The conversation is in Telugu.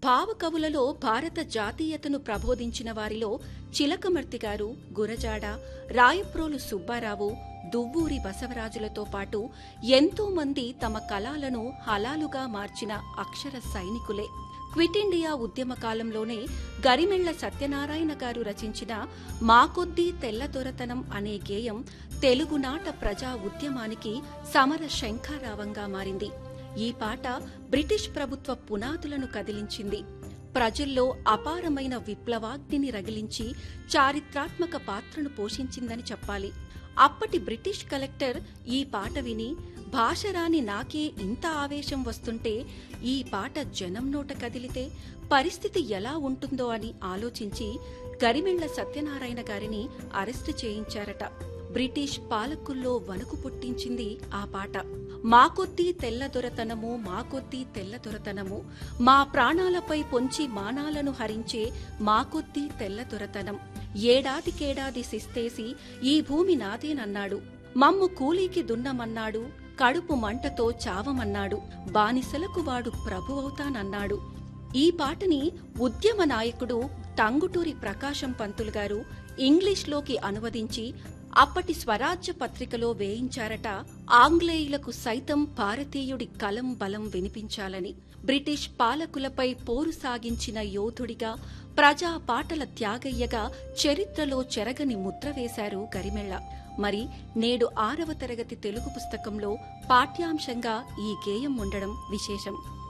భావకవులలో భారత జాతీయతను ప్రబోధించిన వారిలో చిలకమర్తి గారు గురజాడ రాయప్రోలు సుబ్బారావు దువ్వూరి బసవరాజులతో పాటు ఎంతో మంది తమ కళాలను హలాలుగా మార్చిన అక్షర సైనికులే క్విట్ ఇండియా ఉద్యమ కాలంలోనే గరిమెళ్ల సత్యనారాయణ గారు రచించిన మాకొద్దీ తెల్లదొరతనం అనే గేయం తెలుగునాట ప్రజా ఉద్యమానికి సమర శంఖారావంగా మారింది ఈ పాట బ్రిటిష్ ప్రభుత్వ పునాదులను కదిలించింది ప్రజల్లో అపారమైన విప్లవాగ్నిని రగిలించి చారిత్రాత్మక పాత్రను పోషించిందని చెప్పాలి అప్పటి బ్రిటిష్ కలెక్టర్ ఈ పాట విని భాషరాని నాకే ఇంత ఆవేశం వస్తుంటే ఈ పాట జనం నోట కదిలితే పరిస్థితి ఎలా ఉంటుందో అని ఆలోచించి గరిమెళ్ల సత్యనారాయణ గారిని అరెస్టు చేయించారట బ్రిటిష్ పాలకుల్లో వణుకు పుట్టించింది ఆ పాట మాకొద్దీ తెల్లదొరతనము మాకొద్దీ తెల్లదొరతనము మా ప్రాణాలపై పొంచి మానాలను హరించే మాకొద్దీ తెల్లదొరతనం ఏడాదికేడాది సిస్తేసి ఈ భూమి నాదేనన్నాడు మమ్ము కూలీకి దున్నమన్నాడు కడుపు మంటతో చావమన్నాడు బానిసలకు వాడు ప్రభువవుతానన్నాడు ఈ పాటని ఉద్యమ నాయకుడు టంగుటూరి ప్రకాశం పంతులు గారు ఇంగ్లీష్లోకి అనువదించి అప్పటి స్వరాజ్య పత్రికలో వేయించారట ఆంగ్లేయులకు సైతం భారతీయుడి కలం బలం వినిపించాలని బ్రిటిష్ పాలకులపై పోరు సాగించిన యోధుడిగా ప్రజా పాటల త్యాగయ్యగా చరిత్రలో చెరగని ముద్ర వేశారు గరిమెళ్ల మరి నేడు ఆరవ తరగతి తెలుగు పుస్తకంలో పాఠ్యాంశంగా ఈ గేయం ఉండడం విశేషం